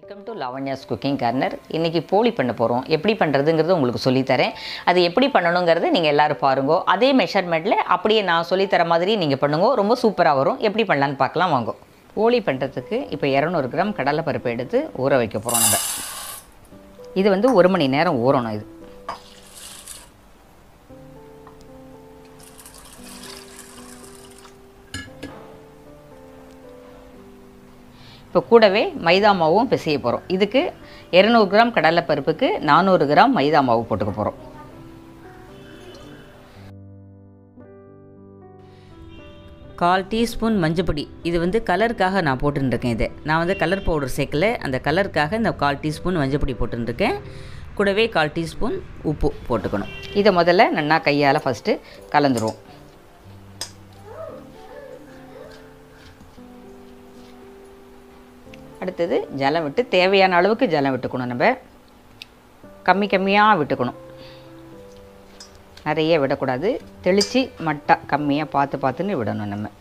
welcome to Lavanya's cooking corner இன்றைக்கி போலி பண்ண போகிறோம் எப்படி பண்ணுறதுங்கிறது உங்களுக்கு சொல்லித்தரேன் அது எப்படி பண்ணணுங்கிறது நீங்கள் எல்லோரும் பாருங்க அதே மெஷர்மெண்ட்டில் அப்படியே நான் சொல்லித்தர மாதிரி நீங்கள் பண்ணுங்க ரொம்ப சூப்பராக வரும் எப்படி பண்ணலான்னு பார்க்கலாம் வாங்க போலி பண்ணுறதுக்கு இப்போ இரநூறு கிராம் கடலைப்பருப்பு எடுத்து ஊற வைக்க போகிறோம் நம்ம இது வந்து ஒரு மணி நேரம் ஊறணும் இது இப்போ கூடவே மைதா மாவும் பிசைய போகிறோம் இதுக்கு இரநூறு கிராம் கடலைப்பருப்புக்கு நானூறு கிராம் மைதா மாவு போட்டுக்க போகிறோம் கால் டீஸ்பூன் மஞ்சப்பொடி இது வந்து கலருக்காக நான் போட்டுருக்கேன் இது நான் வந்து கலர் பவுடர் சேர்க்கல அந்த கலருக்காக இந்த கால் டீஸ்பூன் மஞ்சப்பொடி போட்டுருக்கேன் கூடவே கால் டீஸ்பூன் உப்பு போட்டுக்கணும் இதை முதல்ல நல்லா கையால் ஃபஸ்ட்டு கலந்துருவோம் அடுத்தது ஜலம் விட்டு தேவையான அளவுக்கு ஜலம் விட்டுக்கணும் நம்ம கம்மி கம்மியாக விட்டுக்கணும் நிறைய விடக்கூடாது தெளித்து மட்டா கம்மியாக பார்த்து பார்த்துன்னு விடணும் நம்ம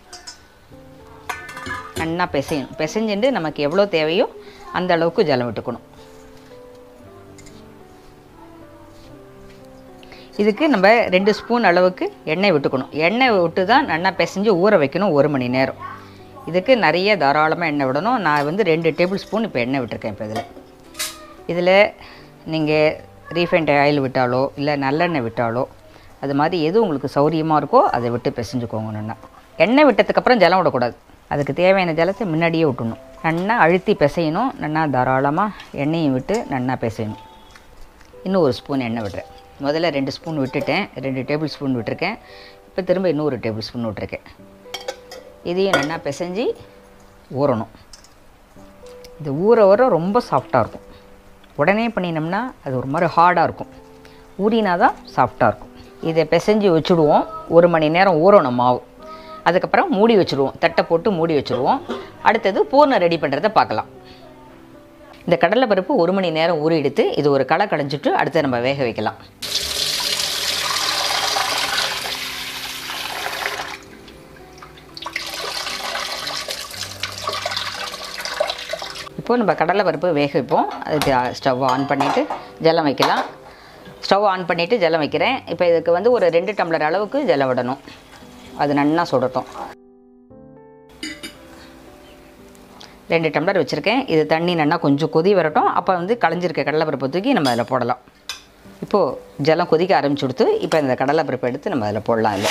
நல்லா பிசையணும் பிசைஞ்சுட்டு நமக்கு எவ்வளோ தேவையோ அந்த அளவுக்கு ஜலம் விட்டுக்கணும் இதுக்கு நம்ம ரெண்டு ஸ்பூன் அளவுக்கு எண்ணெய் விட்டுக்கணும் எண்ணெய் விட்டு தான் நல்லா பிசைஞ்சு ஊற வைக்கணும் ஒரு மணி நேரம் இதுக்கு நிறைய தாராளமாக எண்ணெய் விடணும் நான் வந்து ரெண்டு டேபிள் ஸ்பூன் இப்போ எண்ணெய் விட்டுருக்கேன் இப்போ இதில் இதில் நீங்கள் ரீஃபைண்ட் ஆயில் விட்டாலோ இல்லை நல்லெண்ணெய் விட்டாலோ அது மாதிரி எது உங்களுக்கு சௌரியமாக இருக்கோ அதை விட்டு பிசைஞ்சுக்கோங்க நல்லா எண்ணெய் விட்டதுக்கப்புறம் ஜலம் விடக்கூடாது அதுக்கு தேவையான ஜலத்தை முன்னாடியே விட்டுணும் நல்லா அழுத்தி பிசையணும் நல்லா தாராளமாக எண்ணெயும் விட்டு நல்லா பிசையணும் இன்னும் ஒரு ஸ்பூன் எண்ணெய் விடுறேன் முதல்ல ரெண்டு ஸ்பூன் விட்டுட்டேன் ரெண்டு டேபிள் ஸ்பூன் விட்டுருக்கேன் இப்போ திரும்ப இன்னொரு டேபிள் ஸ்பூன் விட்டுருக்கேன் இதையும் நல்லா பிசைஞ்சு ஊறணும் இது ஊற ஊற ரொம்ப சாஃப்டாக இருக்கும் உடனே பண்ணினோம்னா அது ஒரு மாதிரி ஹார்டாக இருக்கும் ஊறினா தான் சாஃப்டாக இருக்கும் இதை பிசைஞ்சு வச்சுடுவோம் ஒரு மணி நேரம் ஊறணும் மாவு அதுக்கப்புறம் மூடி வச்சுருவோம் தட்டை போட்டு மூடி வச்சுருவோம் அடுத்தது பூர்ணம் ரெடி பண்ணுறதை பார்க்கலாம் இந்த கடலைப்பருப்பு ஒரு மணி நேரம் ஊறி எடுத்து இது ஒரு களை களைஞ்சிட்டு அடுத்து நம்ம வேக வைக்கலாம் இப்போது நம்ம கடலை பருப்பு வேக வைப்போம் அதுக்கு ஸ்டவ் ஆன் பண்ணிவிட்டு ஜலம் வைக்கலாம் ஸ்டவ் ஆன் பண்ணிவிட்டு ஜலம் வைக்கிறேன் இப்போ இதுக்கு வந்து ஒரு ரெண்டு டம்ளர் அளவுக்கு ஜலம் விடணும் அது நன்னா சுடட்டும் ரெண்டு டம்ளர் வச்சுருக்கேன் இது தண்ணி நன்னா கொஞ்சம் கொதி வரட்டும் அப்போ வந்து களைஞ்சிருக்க கடலைப்பருப்பு தூக்கி நம்ம அதில் போடலாம் இப்போது ஜலம் கொதிக்க ஆரம்பிச்சு கொடுத்து இப்போ இந்த கடலைப்பருப்பு எடுத்து நம்ம அதில் போடலாம் இல்லை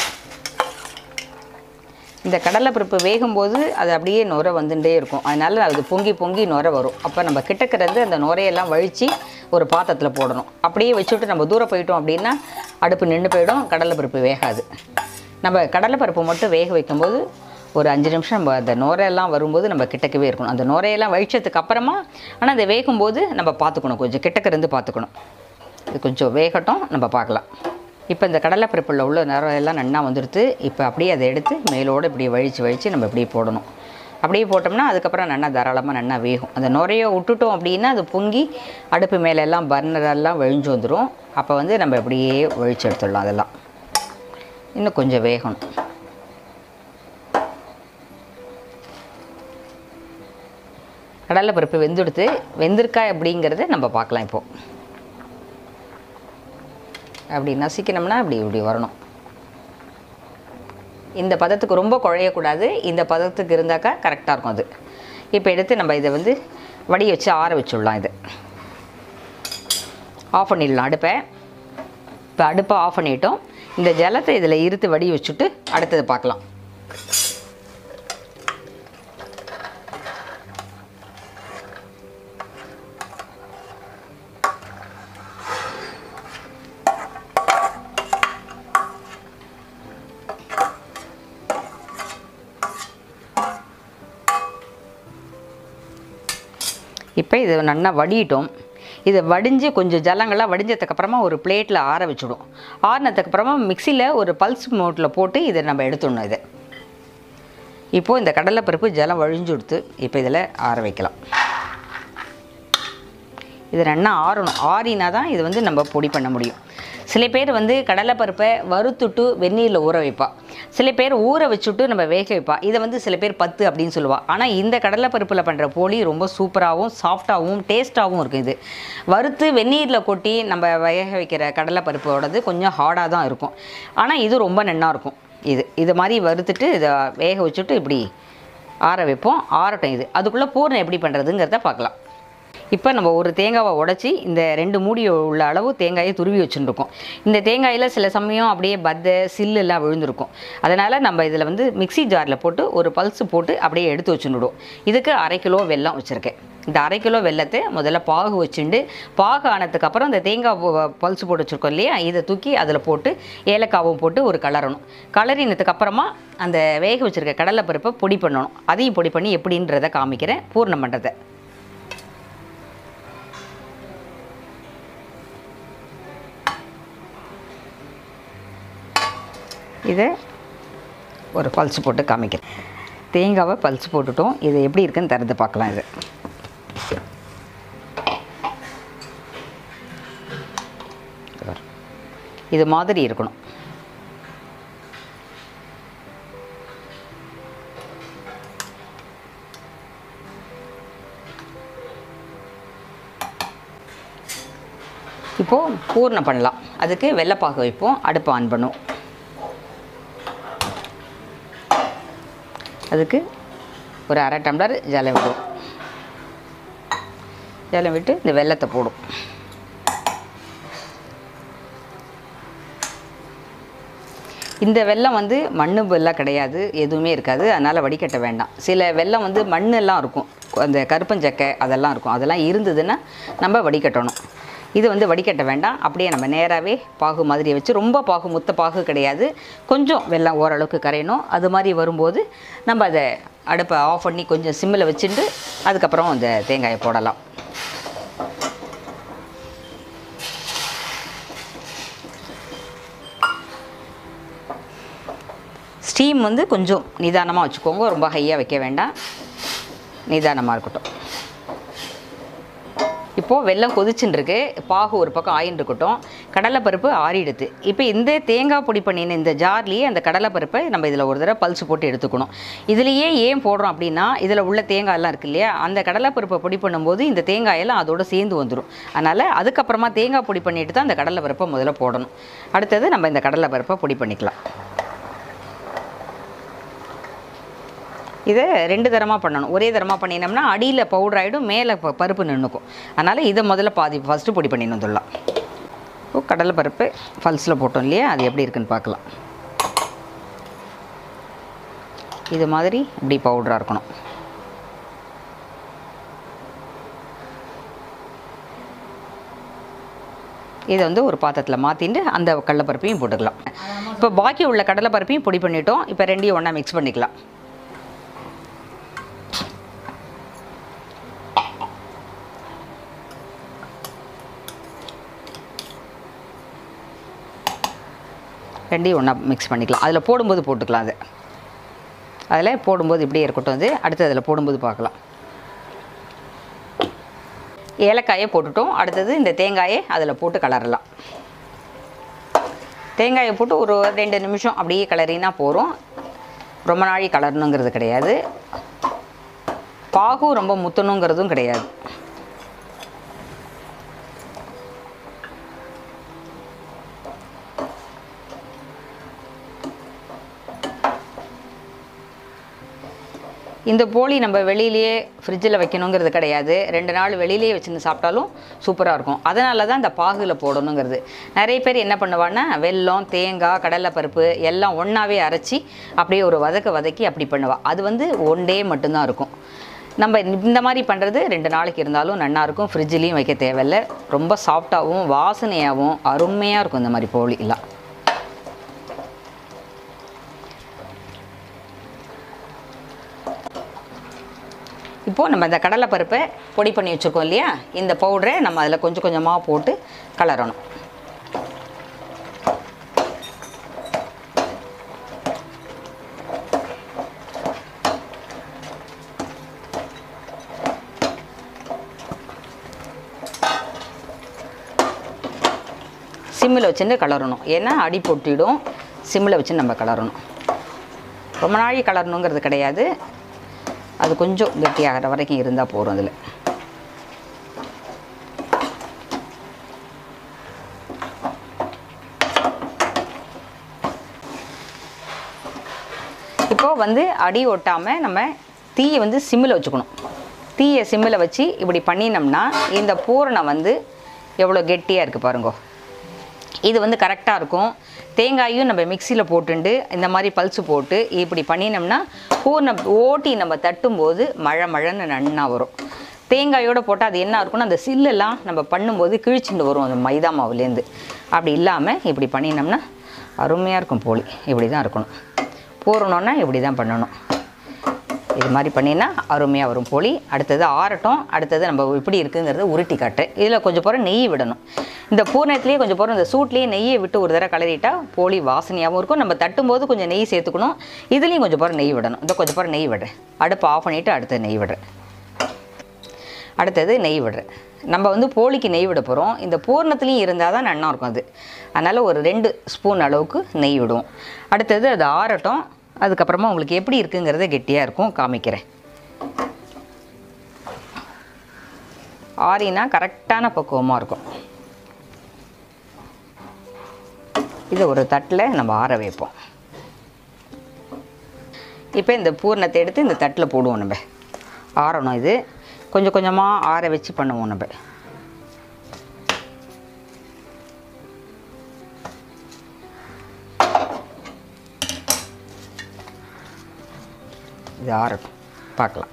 இந்த கடலைப்பருப்பு வேகும்போது அது அப்படியே நுரை வந்துட்டே இருக்கும் அதனால் அது பொங்கி பொங்கி நுரை வரும் அப்போ நம்ம கிட்டக்கிறது அந்த நுரையெல்லாம் வழித்து ஒரு பாத்திரத்தில் போடணும் அப்படியே வச்சுட்டு நம்ம தூரம் போயிட்டோம் அப்படின்னா அடுப்பு நின்று போயிடும் கடலைப்பருப்பு வேகாது நம்ம கடலைப்பருப்பு மட்டும் வேக வைக்கும்போது ஒரு அஞ்சு நிமிஷம் நம்ம அந்த நுரையெல்லாம் வரும்போது நம்ம கிட்டக்கவே இருக்கணும் அந்த நுரையெல்லாம் வழிச்சதுக்கு அப்புறமா ஆனால் அதை வேகும்போது நம்ம பார்த்துக்கணும் கொஞ்சம் கிட்டக்க இருந்து பார்த்துக்கணும் இது கொஞ்சம் வேகட்டும் நம்ம பார்க்கலாம் இப்போ இந்த கடலைப்பருப்பில் உள்ள நிறம் எல்லாம் நன்னா வந்துடுது இப்போ அப்படியே அதை எடுத்து மேலோடு இப்படி வழித்து வழித்து நம்ம இப்படியே போடணும் அப்படியே போட்டோம்னா அதுக்கப்புறம் நல்லா தாராளமாக நல்லா வேகும் அந்த நுரையை விட்டுட்டோம் அப்படின்னா அது பொங்கி அடுப்பு மேலே எல்லாம் பர்னரெல்லாம் வழிஞ்சு வந்துடும் அப்போ வந்து நம்ம இப்படியே வழித்து எடுத்துடலாம் அதெல்லாம் இன்னும் கொஞ்சம் வேகணும் கடலைப்பருப்பு வெந்துடுத்து வெந்திருக்கா அப்படிங்கிறத நம்ம பார்க்கலாம் இப்போது அப்படி நசிக்கணும்னா அப்படி இப்படி வரணும் இந்த பதத்துக்கு ரொம்ப குழையக்கூடாது இந்த பதத்துக்கு இருந்தாக்கா கரெக்டாக இருக்கும் அது இப்போ எடுத்து நம்ம இதை வந்து வடி வச்சு ஆற வச்சுடலாம் இது ஆஃப் பண்ணிடலாம் அடுப்பை இப்போ அடுப்பை ஆஃப் பண்ணிட்டோம் இந்த ஜலத்தை இதில் இருத்து வடி வச்சுட்டு அடுத்தது பார்க்கலாம் இப்போ இது நல்லா வடியிட்டோம் இதை வடிஞ்சு கொஞ்சம் ஜலங்கள்லாம் வடிஞ்சதுக்கப்புறமா ஒரு பிளேட்டில் ஆற வச்சுடும் ஆறினதுக்கப்புறமா மிக்சியில் ஒரு பல்ஸ் மோட்டில் போட்டு இதை நம்ம எடுத்துடணும் இதை இப்போது இந்த கடலைப்பருப்பு ஜலம் வழிஞ்சு கொடுத்து இப்போ இதில் ஆற வைக்கலாம் இது நல்லா ஆறணும் ஆறினா தான் இது வந்து நம்ம பொடி பண்ண முடியும் சில பேர் வந்து கடலைப்பருப்பை வறுத்துட்டு வெந்நீரில் ஊற வைப்பா சில பேர் ஊற வச்சுட்டு நம்ம வேக வைப்பா இதை வந்து சில பேர் பத்து அப்படின்னு சொல்லுவா ஆனால் இந்த கடலைப்பருப்பில் பண்ணுற போலி ரொம்ப சூப்பராகவும் சாஃப்டாகவும் டேஸ்ட்டாகவும் இருக்குது இது வறுத்து வெந்நீரில் கொட்டி நம்ம வேக வைக்கிற கடலைப்பருப்போடது கொஞ்சம் ஹார்டாக தான் இருக்கும் ஆனால் இது ரொம்ப நன்னா இருக்கும் இது இது மாதிரி வறுத்துட்டு இதை வேக வச்சுட்டு இப்படி ஆற வைப்போம் ஆறட்டும் இது அதுக்குள்ளே பூர்ணம் எப்படி பண்ணுறதுங்கிறத பார்க்கலாம் இப்போ நம்ம ஒரு தேங்காவை உடச்சி இந்த ரெண்டு மூடி உள்ள அளவு தேங்காயை துருவி வச்சுருக்கோம் இந்த தேங்காயில் சில சமயம் அப்படியே பத்தை சில்லு எல்லாம் விழுந்திருக்கும் அதனால் நம்ம இதில் வந்து மிக்ஸி ஜாரில் போட்டு ஒரு பல்ஸு போட்டு அப்படியே எடுத்து வச்சுடுவோம் இதுக்கு அரை கிலோ வெல்லம் வச்சுருக்கேன் இந்த அரை கிலோ வெல்லத்தை முதல்ல பாகு வச்சுண்டு பாகு ஆனதுக்கு அப்புறம் இந்த தேங்காய் ப- பல்ஸ் போட்டு வச்சுருக்கோம் இல்லையா இதை தூக்கி அதில் போட்டு ஏலக்காவும் போட்டு ஒரு கலரணும் கலரினதுக்கு அப்புறமா அந்த வேக வச்சுருக்க கடலைப்பருப்பை பொடி பண்ணணும் அதையும் பொடி பண்ணி எப்படின்றத காமிக்கிறேன் பூர்ணம் பண்ணுறதை இதை ஒரு பல்ஸ் போட்டு காமிக்கிறேன் தேங்காவை பல்ஸ் போட்டுட்டோம் இது எப்படி இருக்குன்னு திறந்து பார்க்கலாம் இது இது மாதிரி இருக்கணும் இப்போது பூர்ணம் பண்ணலாம் அதுக்கு வெள்ளைப்பாகு வைப்போம் அடுப்பு ஆன் பண்ணுவோம் அதுக்கு ஒரு அரை டம்ளர் ஜலம் விடுவோம் ஜலம் விட்டு இந்த வெல்லத்தை போடும் இந்த வெல்லம் வந்து மண்ணு வெல்லம் கிடையாது எதுவுமே இருக்காது அதனால் வடிகட்ட வேண்டாம் சில வெல்லம் வந்து மண்ணெல்லாம் இருக்கும் அந்த கருப்பஞ்சக்கை அதெல்லாம் இருக்கும் அதெல்லாம் இருந்ததுன்னா நம்ம வடிகட்டணும் இது வந்து வடிகட்ட வேண்டாம் அப்படியே நம்ம நேராகவே பாகு மாதிரி வச்சு ரொம்ப பாகு முத்த பாகு கிடையாது கொஞ்சம் வெல்லம் ஓரளவுக்கு கரையணும் அது மாதிரி வரும்போது நம்ம அதை அடுப்பை ஆஃப் பண்ணி கொஞ்சம் சிம்மில் வச்சுட்டு அதுக்கப்புறம் அந்த தேங்காயை போடலாம் ஸ்டீம் வந்து கொஞ்சம் நிதானமாக வச்சுக்கோங்க ரொம்ப ஹையாக வைக்க வேண்டாம் நிதானமாக இருக்கட்டும் இப்போது வெல்லம் கொதிச்சுன்னு இருக்கு பாகு ஒரு பக்கம் ஆயின்னு இருக்கட்டும் கடலைப்பருப்பு ஆறிடுது இப்போ இந்த தேங்காய் பொடி பண்ணின இந்த ஜார்லேயே அந்த கடலைப்பருப்பை நம்ம இதில் ஒரு தடவை பல்ஸ் போட்டு எடுத்துக்கணும் இதுலேயே ஏன் போடுறோம் அப்படின்னா இதில் உள்ள தேங்காயெல்லாம் இருக்கு இல்லையா அந்த கடலைப்பருப்பை பொடி பண்ணும்போது இந்த தேங்காயெல்லாம் அதோட சேர்ந்து வந்துடும் அதனால் அதுக்கப்புறமா தேங்காய் பொடி பண்ணிட்டு தான் அந்த கடலைப்பருப்பை முதல்ல போடணும் அடுத்தது நம்ம இந்த கடலைப்பருப்பை பொடி பண்ணிக்கலாம் இதை ரெண்டு தரமாக பண்ணணும் ஒரே தரமாக பண்ணினோம்னா அடியில் பவுடர் ஆகிடும் மேலே ப- பருப்பு நின்றுக்கும் அதனால் இதை முதல்ல பாதி ஃபஸ்ட்டு பொடி பண்ணி வந்துடலாம் இப்போ கடலை பருப்பு பல்ஸில் போட்டோம் இல்லையா அது எப்படி இருக்குன்னு பார்க்கலாம் இது மாதிரி இப்படி பவுடராக இருக்கணும் இதை வந்து ஒரு பாத்திரத்தில் மாற்றிட்டு அந்த கடலைப்பருப்பையும் போட்டுக்கலாம் இப்போ பாக்கி உள்ள கடலைப்பருப்பையும் பொடி பண்ணிட்டோம் இப்போ ரெண்டையும் ஒன்றா மிக்ஸ் பண்ணிக்கலாம் ரெண்டையும் ஒன்றா மிக்ஸ் பண்ணிக்கலாம் அதில் போடும்போது போட்டுக்கலாம் அது அதில் போடும்போது இப்படியே இருக்கட்டும் அது அடுத்து அதில் போடும்போது பார்க்கலாம் ஏலக்காயை போட்டுட்டோம் அடுத்தது இந்த தேங்காயை அதில் போட்டு கலரலாம் தேங்காயை போட்டு ஒரு ரெண்டு நிமிஷம் அப்படியே கலரினா போகிறோம் ரொம்ப நாழி கலரணுங்கிறது கிடையாது பாகும் ரொம்ப முத்தணுங்கிறதும் கிடையாது இந்த போலி நம்ம வெளியிலேயே ஃப்ரிட்ஜில் வைக்கணுங்கிறது கிடையாது ரெண்டு நாள் வெளியிலேயே வச்சுருந்து சாப்பிட்டாலும் சூப்பராக இருக்கும் அதனால தான் இந்த பாகுல போடணுங்கிறது நிறைய பேர் என்ன பண்ணுவான்னா வெல்லம் தேங்காய் கடலைப்பருப்பு எல்லாம் ஒன்றாவே அரைச்சி அப்படியே ஒரு வதக்க வதக்கி அப்படி பண்ணுவா அது வந்து ஒன் டே மட்டும்தான் இருக்கும் நம்ம இந்த மாதிரி பண்ணுறது ரெண்டு நாளைக்கு இருந்தாலும் நல்லா இருக்கும் ஃப்ரிட்ஜ்லேயும் வைக்க தேவையில்ல ரொம்ப சாஃப்டாகவும் வாசனையாகவும் அருமையாக இருக்கும் இந்த மாதிரி போலிலாம் இப்போது நம்ம இந்த கடலைப்பருப்பை பொடி பண்ணி வச்சுருக்கோம் இல்லையா இந்த பவுடரை நம்ம அதில் கொஞ்சம் கொஞ்சமாக போட்டு கலரணும் சிம்மில் வச்சுட்டு கலரணும் ஏன்னா அடி பொட்டிடும் சிம்மில் வச்சு நம்ம கலரணும் ரொம்ப நாழி கலரணுங்கிறது கிடையாது அது கொஞ்சம் கெட்டியாகிற வரைக்கும் இருந்தால் போதும் அதில் இப்போ வந்து அடி ஒட்டாமல் நம்ம தீயை வந்து சிம்மில் வச்சுக்கணும் தீயை சிம்மில் வச்சு இப்படி பண்ணினோம்னா இந்த பூரணம் வந்து எவ்வளோ கெட்டியாக இருக்குது பாருங்கோ இது வந்து கரெக்டாக இருக்கும் தேங்காயும் நம்ம மிக்சியில் போட்டுண்டு இந்த மாதிரி பல்ஸு போட்டு இப்படி பண்ணினோம்னா பூர்ணம் ஓட்டி நம்ம தட்டும்போது மழை மழைன்னு நன்னா வரும் தேங்காயோட போட்டால் அது என்ன இருக்கும்னா அந்த சில்லெல்லாம் நம்ம பண்ணும்போது கிழிச்சுட்டு வரும் அந்த மைதா மாவுலேருந்து அப்படி இல்லாமல் இப்படி பண்ணினோம்னா அருமையாக இருக்கும் போலி இப்படி தான் இருக்கணும் பூரணம்னா இப்படி தான் பண்ணணும் இது மாதிரி பண்ணினா அருமையாக வரும் போலி அடுத்தது ஆறட்டும் அடுத்தது நம்ம எப்படி இருக்குங்கிறத உருட்டி காட்டுறேன் இதில் கொஞ்சம் போகிற நெய் விடணும் இந்த பூர்ணத்துலேயே கொஞ்சம் போகிற இந்த சூட்லேயே நெய்யை விட்டு ஒரு தடவை கலரிட்டா போலி வாசனையாகவும் இருக்கும் நம்ம தட்டும்போது கொஞ்சம் நெய் சேர்த்துக்கணும் இதுலேயும் கொஞ்சம் போகிற நெய் விடணும் இந்த கொஞ்சம் போகிற நெய் விடுறேன் அடுப்பு ஆஃப் பண்ணிவிட்டு அடுத்தது நெய் விடுறேன் அடுத்தது நெய் விடுறேன் நம்ம வந்து போலிக்கு நெய் விட போகிறோம் இந்த பூர்ணத்துலேயும் இருந்தால் தான் நன்னா இருக்கும் அது அதனால் ஒரு ரெண்டு ஸ்பூன் அளவுக்கு நெய் விடுவோம் அடுத்தது அது ஆறட்டும் அதுக்கப்புறமா உங்களுக்கு எப்படி இருக்குங்கிறத கெட்டியாக இருக்கும் காமிக்கிறேன் ஆறினா கரெக்டான பக்குவமாக இருக்கும் இதை ஒரு தட்டில் நம்ம ஆற வைப்போம் இப்போ இந்த பூர்ணத்தை எடுத்து இந்த தட்டில் போடுவோம் நம்ம ஆறணும் இது கொஞ்சம் கொஞ்சமாக ஆற வச்சு பண்ணுவோம் நம்ம இது ஆறட்டும் பார்க்கலாம்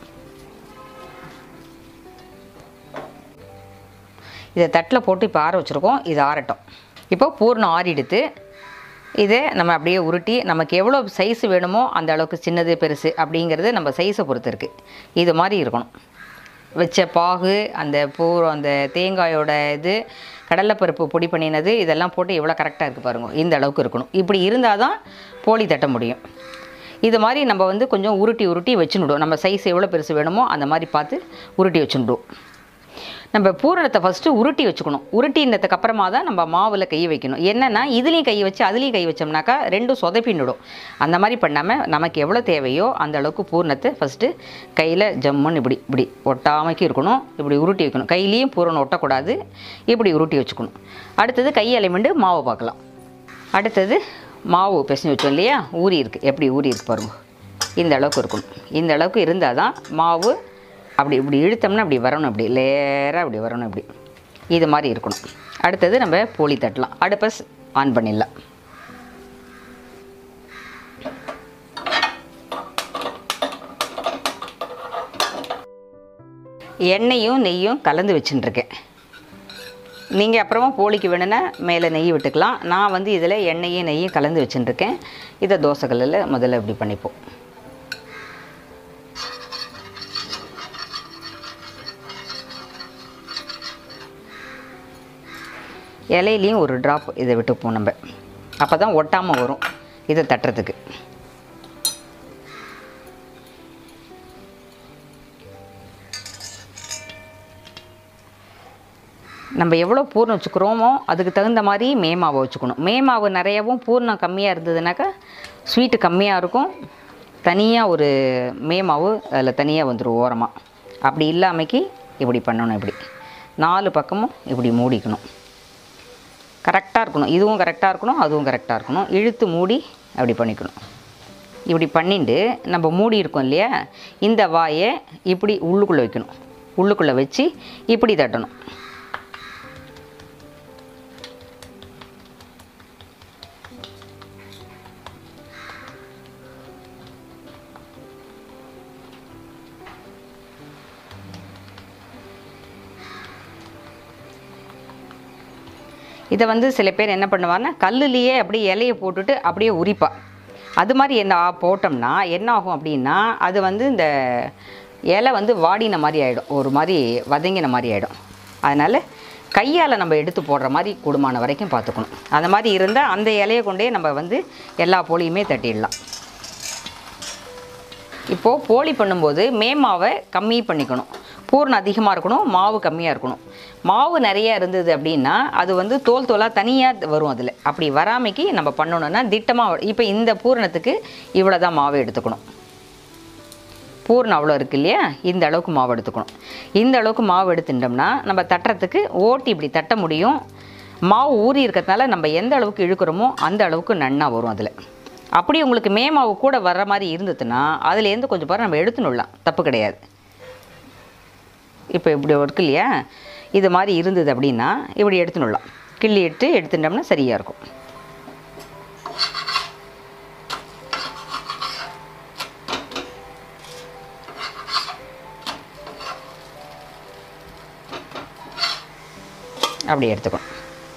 இதை தட்டில் போட்டு இப்போ ஆற வச்சுருக்கோம் இது ஆறட்டும் இப்போ பூர்ணம் ஆறிடுத்து இதை நம்ம அப்படியே உருட்டி நமக்கு எவ்வளோ சைஸ் வேணுமோ அந்த அளவுக்கு சின்னது பெருசு அப்படிங்கிறது நம்ம சைஸை பொறுத்து இருக்குது இது மாதிரி இருக்கணும் வச்ச பாகு அந்த பூ அந்த தேங்காயோட இது கடலைப்பருப்பு பொடி பண்ணினது இதெல்லாம் போட்டு எவ்வளோ கரெக்டாக இருக்குது பாருங்க இந்த அளவுக்கு இருக்கணும் இப்படி இருந்தால் தான் போலி தட்ட முடியும் இது மாதிரி நம்ம வந்து கொஞ்சம் உருட்டி உருட்டி வச்சுன்னுடும் நம்ம சைஸ் எவ்வளோ பெருசு வேணுமோ அந்த மாதிரி பார்த்து உருட்டி வச்சுடுவோம் நம்ம பூரணத்தை ஃபஸ்ட்டு உருட்டி வச்சுக்கணும் உருட்டினதுக்கு அப்புறமா தான் நம்ம மாவில் கை வைக்கணும் என்னென்னா இதுலேயும் கை வச்சு அதுலேயும் கை வச்சோம்னாக்கா ரெண்டும் சொதப்பின்னுடும் அந்த மாதிரி பண்ணாமல் நமக்கு எவ்வளோ தேவையோ அந்த அளவுக்கு பூரணத்தை ஃபஸ்ட்டு கையில் ஜம்முன்னு இப்படி இப்படி ஒட்டாமைக்கு இருக்கணும் இப்படி உருட்டி வைக்கணும் கையிலையும் பூரணம் ஒட்டக்கூடாது இப்படி உருட்டி வச்சுக்கணும் அடுத்தது கை அலைமெண்டு மாவை பார்க்கலாம் அடுத்தது மாவு பிசைஞ்சு வச்சோம் இல்லையா ஊறி இருக்குது எப்படி ஊறி இருக்கு பாருங்க இந்த அளவுக்கு இருக்கணும் இந்த அளவுக்கு இருந்தால் தான் மாவு அப்படி இப்படி இழுத்தோம்னா அப்படி வரணும் அப்படி லேராக அப்படி வரணும் இப்படி இது மாதிரி இருக்கணும் அடுத்தது நம்ம போலி தட்டலாம் அடுப்பை ஸ்- ஆன் பண்ணிடலாம் எண்ணெயும் நெய்யும் கலந்து வச்சுட்டுருக்கேன் நீங்கள் அப்புறமா போலிக்கு வேணும்னா மேலே நெய் விட்டுக்கலாம் நான் வந்து இதில் எண்ணெயும் நெய்யும் கலந்து வச்சுட்டுருக்கேன் இதை தோசைக்கல்லில் முதல்ல இப்படி பண்ணிப்போம் இலையிலையும் ஒரு ட்ராப் இதை விட்டுப்போம் நம்ம அப்போ தான் ஒட்டாமல் வரும் இதை தட்டுறதுக்கு நம்ம எவ்வளோ பூர்ணம் வச்சுக்கிறோமோ அதுக்கு தகுந்த மாதிரி மே மாவை வச்சுக்கணும் மே மாவு நிறையவும் பூர்ணம் கம்மியாக இருந்ததுனாக்கா ஸ்வீட்டு கம்மியாக இருக்கும் தனியாக ஒரு மே மாவு அதில் தனியாக வந்துடும் ஓரமாக அப்படி இல்லாமைக்கு இப்படி பண்ணணும் இப்படி நாலு பக்கமும் இப்படி மூடிக்கணும் கரெக்டாக இருக்கணும் இதுவும் கரெக்டாக இருக்கணும் அதுவும் கரெக்டாக இருக்கணும் இழுத்து மூடி அப்படி பண்ணிக்கணும் இப்படி பண்ணிட்டு நம்ம மூடி இருக்கோம் இல்லையா இந்த வாயை இப்படி உள்ளுக்குள்ளே வைக்கணும் உள்ளுக்குள்ளே வச்சு இப்படி தட்டணும் இதை வந்து சில பேர் என்ன பண்ணுவாங்கன்னா கல்லுலேயே அப்படியே இலையை போட்டுட்டு அப்படியே உரிப்பா அது மாதிரி என்ன ஆ- போட்டோம்னா என்ன ஆகும் அப்படின்னா அது வந்து இந்த இலை வந்து வாடின மாதிரி ஆகிடும் ஒரு மாதிரி வதங்கின மாதிரி ஆகிடும் அதனால் கையால் நம்ம எடுத்து போடுற மாதிரி கூடுமான வரைக்கும் பார்த்துக்கணும் அந்த மாதிரி இருந்தால் அந்த இலையை கொண்டே நம்ம வந்து எல்லா போலியுமே தட்டிடலாம் இப்போது போலி பண்ணும்போது மேமாவை கம்மி பண்ணிக்கணும் பூரணம் அதிகமாக இருக்கணும் மாவு கம்மியாக இருக்கணும் மாவு நிறைய இருந்தது அப்படின்னா அது வந்து தோல் தோலாக தனியாக வரும் அதில் அப்படி வராமைக்கு நம்ம பண்ணணும்னா திட்டமாக இப்போ இந்த பூரணத்துக்கு இவ்வளோ தான் மாவு எடுத்துக்கணும் பூர்ணம் அவ்வளோ இருக்கு இல்லையா இந்த அளவுக்கு மாவு எடுத்துக்கணும் இந்த அளவுக்கு மாவு எடுத்துட்டோம்னா நம்ம தட்டுறதுக்கு ஓட்டி இப்படி தட்ட முடியும் மாவு ஊறி இருக்கிறதுனால நம்ம எந்த அளவுக்கு இழுக்கிறோமோ அந்த அளவுக்கு நன்னா வரும் அதில் அப்படி உங்களுக்கு மே மாவு கூட வர்ற மாதிரி இருந்ததுன்னா அதுலேருந்து கொஞ்சம் பாரு நம்ம எடுத்துனுடலாம் தப்பு கிடையாது இப்போ இப்படி இருக்கு இல்லையா இது மாதிரி இருந்தது அப்படின்னா இப்படி எடுத்துனுடலாம் கிள்ளி எடுத்து எடுத்துட்டோம்னா சரியாக இருக்கும் அப்படி எடுத்துக்கணும்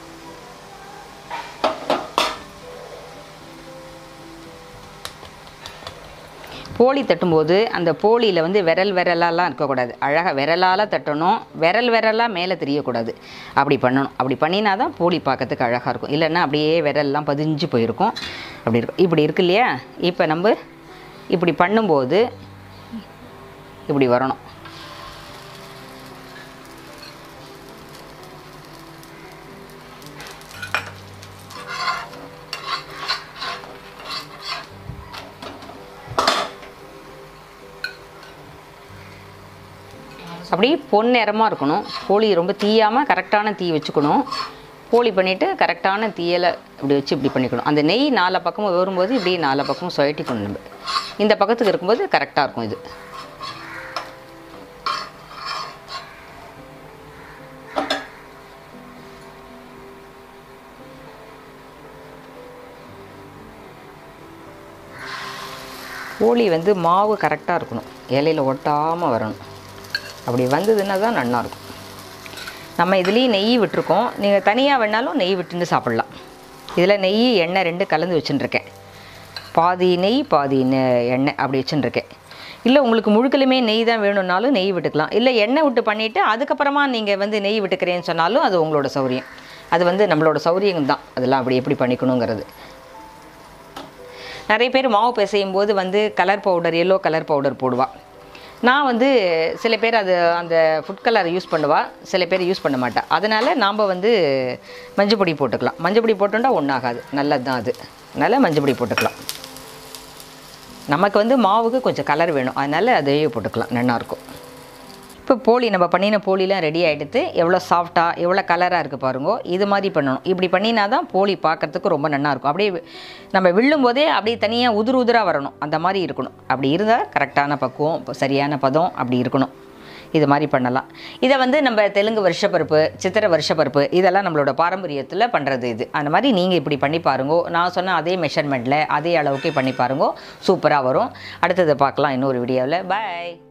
போலி தட்டும்போது அந்த போலியில் வந்து விரல் விரலாலாம் இருக்கக்கூடாது அழகாக விரலால் தட்டணும் விரல் விரலாக மேலே தெரியக்கூடாது அப்படி பண்ணணும் அப்படி பண்ணினா தான் போலி பார்க்கறதுக்கு அழகாக இருக்கும் இல்லைன்னா அப்படியே விரல்லாம் பதிஞ்சு போயிருக்கும் அப்படி இருக்கும் இப்படி இருக்கு இல்லையா இப்போ நம்ம இப்படி பண்ணும்போது இப்படி வரணும் அப்படி பொன்னிறமாக இருக்கணும் போலி ரொம்ப தீயாமல் கரெக்டான தீ வச்சுக்கணும் போலி பண்ணிவிட்டு கரெக்டான தீயலை இப்படி வச்சு இப்படி பண்ணிக்கணும் அந்த நெய் நாலு பக்கமும் வரும்போது இப்படி நாலு பக்கமும் சுழட்டிக்கணும் நம்ம இந்த பக்கத்துக்கு இருக்கும்போது கரெக்டாக இருக்கும் இது போலி வந்து மாவு கரெக்டாக இருக்கணும் இலையில ஒட்டாமல் வரணும் அப்படி வந்ததுன்னா தான் நல்லா இருக்கும் நம்ம இதுலேயும் நெய் விட்டுருக்கோம் நீங்கள் தனியாக வேணாலும் நெய் விட்டுன்னு சாப்பிட்லாம் இதில் நெய் எண்ணெய் ரெண்டு கலந்து வச்சுட்டுருக்கேன் பாதி நெய் பாதி நெ- எண்ணெய் அப்படி வச்சுட்டுருக்கேன் இல்லை உங்களுக்கு முழுக்கலுமே நெய் தான் வேணும்னாலும் நெய் விட்டுக்கலாம் இல்லை எண்ணெய் விட்டு பண்ணிவிட்டு அதுக்கப்புறமா நீங்கள் வந்து நெய் விட்டுக்கிறேன்னு சொன்னாலும் அது உங்களோட சௌரியம் அது வந்து நம்மளோட சௌரியம் தான் அதெல்லாம் அப்படி எப்படி பண்ணிக்கணுங்கிறது நிறைய பேர் மாவு பிசையும் போது வந்து colour powder yellow colour powder போடுவா நான் வந்து சில பேர் அது அந்த ஃபுட் கலர் யூஸ் பண்ணுவா சில பேர் யூஸ் பண்ண மாட்டா அதனால் நாம் வந்து மஞ்சள் பொடி போட்டுக்கலாம் மஞ்சள் பொடி போட்டோம்னா ஒன்றாகாது நல்லது தான் அது அதனால் மஞ்சள் பொடி போட்டுக்கலாம் நமக்கு வந்து மாவுக்கு கொஞ்சம் கலர் வேணும் அதனால் அதையே போட்டுக்கலாம் நல்லாயிருக்கும் இப்போ போலி நம்ம பண்ணின போலிலாம் ரெடி ஆகிடுது எவ்வளோ சாஃப்டாக எவ்வளோ கலராக இருக்குது பாருங்க இது மாதிரி பண்ணணும் இப்படி பண்ணினா தான் போலி பார்க்கறதுக்கு ரொம்ப நல்லா இருக்கும் அப்படியே வி- நம்ம வில்லும் போதே அப்படியே தனியாக உதிர் உதிராக வரணும் அந்த மாதிரி இருக்கணும் அப்படி இருந்தால் கரெக்டான பக்குவம் இப்ப சரியான பதம் அப்படி இருக்கணும் இது மாதிரி பண்ணலாம் இதை வந்து நம்ம தெலுங்கு வருஷப்பருப்பு சித்திரை வருஷப்பருப்பு இதெல்லாம் நம்மளோட பாரம்பரியத்தில் பண்ணுறது இது அந்த மாதிரி நீங்கள் இப்படி பண்ணி பாருங்க நான் சொன்ன அதே மெஷர்மெண்ட்டில் அதே அளவுக்கு பண்ணி பாருங்க சூப்பராக வரும் அடுத்ததை பார்க்கலாம் இன்னொரு வீடியோவில் பை